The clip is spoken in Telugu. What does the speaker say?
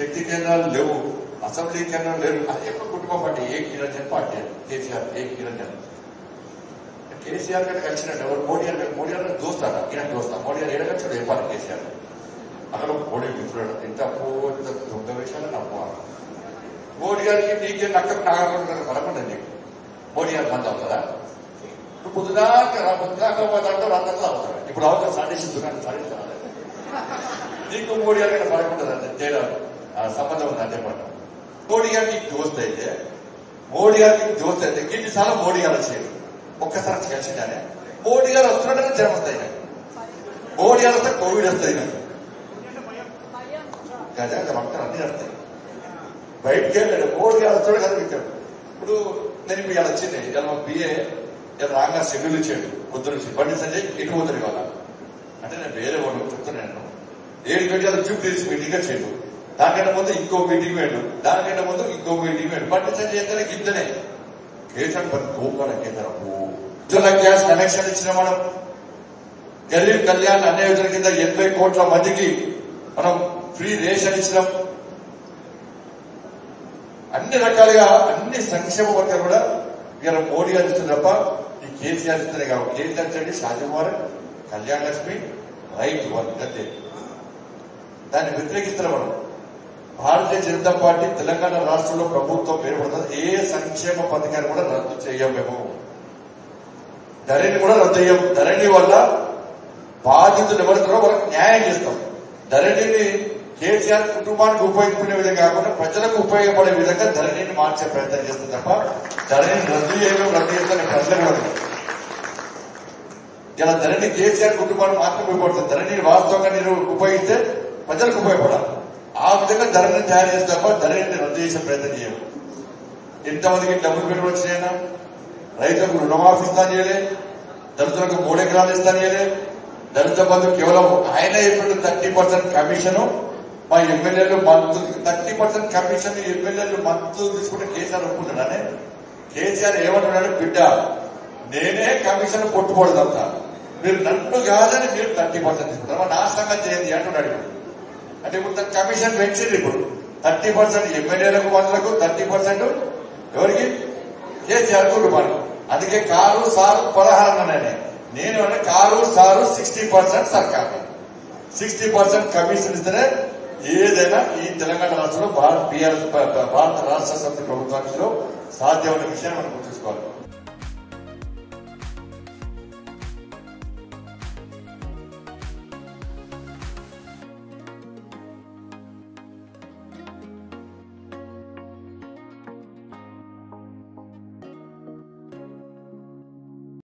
శక్తి కేంద్రాలు లేవు అసెంబ్లీ కేంద్రాలు లేవు అది ఎప్పుడు కుటుంబ పార్టీ ఏ కిరంజన్ పార్టీ అది. కేసీఆర్ ఏ కిరంజన్ కేసీఆర్ కంటే కలిసినట్టు ఎవరు మోడీ గారు మోడీ గారు దోస్తాడ ఈయన దోస్తా మోడీ గారు ఏడగచ్చాడు ఏ పార్టీ కేసీఆర్ అక్కడ మోడీ మిత్రుడు ఇంత అప్పు ఇంత దొంగ విషయాలు నమ్ము మోడీ గారికి నీకే నక్క నాగకుండా పడకుండా నీకు మోడీ గారు మంది అవుతారా నువ్వు పొద్దుదాకా రా పొద్దుదాకా పోతాంటే రాత్రి అవుతాడు ఇప్పుడు అవుతాడు సందేశం దుకాణం సాధిస్తాను నీకు మోడీ గారికి పడకుండా తేడా ఆ సంబంధం ఉంది అంతే పట్ల మోడీ గారికి దోస్త్ అయితే మోడీ గారికి దోస్త్ అయితే గిన్నిసార్లు మోడీ గారు వచ్చేది ఒక్కసారి కలిసిందానే మోడీ గారు వస్తున్నాడని జ్వరం వస్తాయి నాకు మోడీ గారు వస్తే కోవిడ్ వస్తాయి నాకు కదా రక్తం అన్ని వస్తాయి బయటికి వెళ్ళాడు మోడీ గారు వస్తాడు కదా వింటాడు ఇప్పుడు నేను ఇప్పుడు ఇలా వచ్చింది ఇలా మా బిఏ ఇలా రాగా షెడ్యూల్ ఇచ్చాడు పొద్దున నుంచి బండి సంజయ్ ఇటు పోతాడు ఇవాళ అంటే నేను వేరే వాళ్ళు చెప్తున్నాను ఏడు గంటల జూబ్లీస్ మీటింగ్ వచ్చాడు దానికంటే ముందు ఇంకో మీటింగ్ వేడు దానికంటే ముందు ఇంకో మీటింగ్ వేడు బండి సంజయ్ అయితే గిద్దనే కేసీఆర్ పది కోపాల కేంద్రం ఉజ్వల గ్యాస్ కనెక్షన్ ఇచ్చిన మనం గరీబ్ కళ్యాణ్ అనే యోజన కింద ఎనభై కోట్ల మందికి మనం ఫ్రీ రేషన్ ఇచ్చినాం అన్ని రకాలుగా అన్ని సంక్షేమ వర్గాలు కూడా ఇవాళ మోడీ గారు ఇస్తుంది తప్ప ఈ కేసీఆర్ ఇస్తుంది కాబట్టి కేసీఆర్ ఇచ్చండి షాజకుమార్ కళ్యాణ్ లక్ష్మి రైతు వాళ్ళు అంతే దాన్ని వ్యతిరేకిస్తున్నాం మనం భారతీయ జనతా పార్టీ తెలంగాణ రాష్ట్రంలో ప్రభుత్వం ఏర్పడుతుంది ఏ సంక్షేమ పథకాన్ని కూడా రద్దు చేయం మేము ధరణి కూడా రద్దు చేయం ధరణి వల్ల బాధితులు ఎవరితో వాళ్ళకి న్యాయం చేస్తాం ధరణిని కేసీఆర్ కుటుంబానికి ఉపయోగించుకునే విధంగా కాకుండా ప్రజలకు ఉపయోగపడే విధంగా ధరణిని మార్చే ప్రయత్నం చేస్తాం తప్ప ధరణిని రద్దు చేయడం రద్దు చేస్తాను ప్రజలు కూడా ఇలా ధరణి కేసీఆర్ కుటుంబానికి మాత్రం ఉపయోగపడుతుంది ధరణిని వాస్తవంగా నేను ఉపయోగిస్తే ప్రజలకు ఉపయోగపడాలి ఆ విధంగా ధరణిని తయారు చేస్తే తప్ప ధరణిని రద్దు చేసే ప్రయత్నం చేయం ఎంతమందికి డబ్బులు పెట్టుబడి వచ్చినాయినా రైతులకు రుణమాఫీ ఇస్తాను చేయలే దళితులకు మూడు ఎకరాలు ఇస్తాను చేయలే దళిత బంధు కేవలం ఆయన ఇప్పుడు థర్టీ పర్సెంట్ కమిషన్ మా ఎమ్మెల్యేలు మంత్రులు థర్టీ పర్సెంట్ కమిషన్ ఎమ్మెల్యేలు మంత్రులు తీసుకుంటే కేసీఆర్ ఒప్పుకుంటాడనే కేసీఆర్ ఏమంటున్నాడు బిడ్డ నేనే కమిషన్ కొట్టుకోడదంతా మీరు నన్ను కాదని మీరు థర్టీ పర్సెంట్ తీసుకుంటారు నా సంగతి ఏంది అంటున్నాడు ఇప్పుడు అంటే ఇప్పుడు దాని కమిషన్ పెంచింది ఇప్పుడు థర్టీ పర్సెంట్ ఎమ్మెల్యేలకు మంత్రులకు థర్టీ పర్సెంట్ ఎవరికి కేసీఆర్ కుటుంబానికి అందుకే కారు సారు పదహారు అన్నానే నేను అంటే కారు సారు సిక్స్టీ పర్సెంట్ సర్కార్ సిక్స్టీ పర్సెంట్ కమిషన్ ఇస్తేనే ఏదైనా ఈ తెలంగాణ రాష్ట్రంలో భారత బీఆర్ఎస్ భారత రాష్ట్ర సమితి ప్రభుత్వానికి సాధ్యమైన విషయాన్ని మనం గుర్తుంచుకోవాలి